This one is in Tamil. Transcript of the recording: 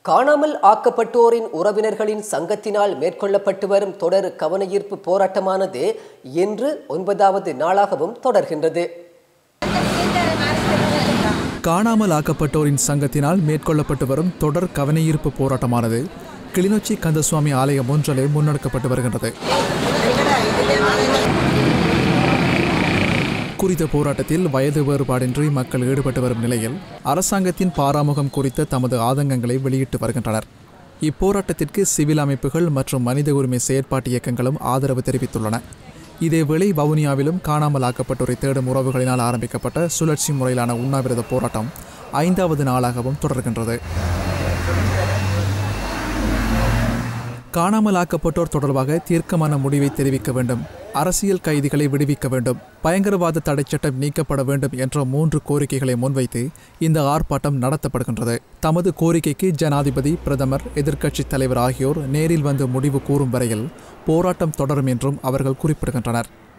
காணாமல் ஆக்கப்பட்டோரின் உறவினர்களின் சங்கத்தினால் மேற்கொள்ளப்பட்டு வரும் தொடர் கவனஈர்ப்பு போராட்டமானது இன்று ஒன்பதாவது நாளாகவும் தொடர்கின்றது காணாமல் ஆக்கப்பட்டோரின் சங்கத்தினால் மேற்கொள்ளப்பட்டு வரும் தொடர் கவனஈர்ப்பு போராட்டமானது கிளிநொச்சி கந்தசுவாமி ஆலயம் ஒன்றிலே முன்னெடுக்கப்பட்டு வருகின்றது குறித்த போராட்டத்தில் வயது வேறுபாடின்றி மக்கள் ஈடுபட்டு வரும் நிலையில் அரசாங்கத்தின் பாராமுகம் குறித்த தமது ஆதங்கங்களை வெளியிட்டு வருகின்றனர் இப்போராட்டத்திற்கு சிவில் அமைப்புகள் மற்றும் மனித உரிமை செயற்பாட்டு இயக்கங்களும் ஆதரவு தெரிவித்துள்ளன இதேவேளை வவுனியாவிலும் காணாமல் ஆக்கப்பட்டோரை தேடும் உறவுகளினால் ஆரம்பிக்கப்பட்ட சுழற்சி முறையிலான உண்ணாவிரத போராட்டம் ஐந்தாவது நாளாகவும் தொடர்கின்றது காணாமல் ஆக்கப்பட்டோர் தொடர்பாக தீர்க்கமான முடிவை தெரிவிக்க வேண்டும் அரசியல் கைதிகளை விடுவிக்க வேண்டும் பயங்கரவாத தடைச்சட்டம் நீக்கப்பட வேண்டும் என்ற மூன்று கோரிக்கைகளை முன்வைத்து இந்த ஆர்ப்பாட்டம் நடத்தப்படுகின்றது தமது கோரிக்கைக்கு ஜனாதிபதி பிரதமர் எதிர்க்கட்சித் தலைவர் ஆகியோர் நேரில் வந்து முடிவு கூறும் வரையில் போராட்டம் தொடரும் என்றும் அவர்கள் குறிப்பிடுகின்றனர்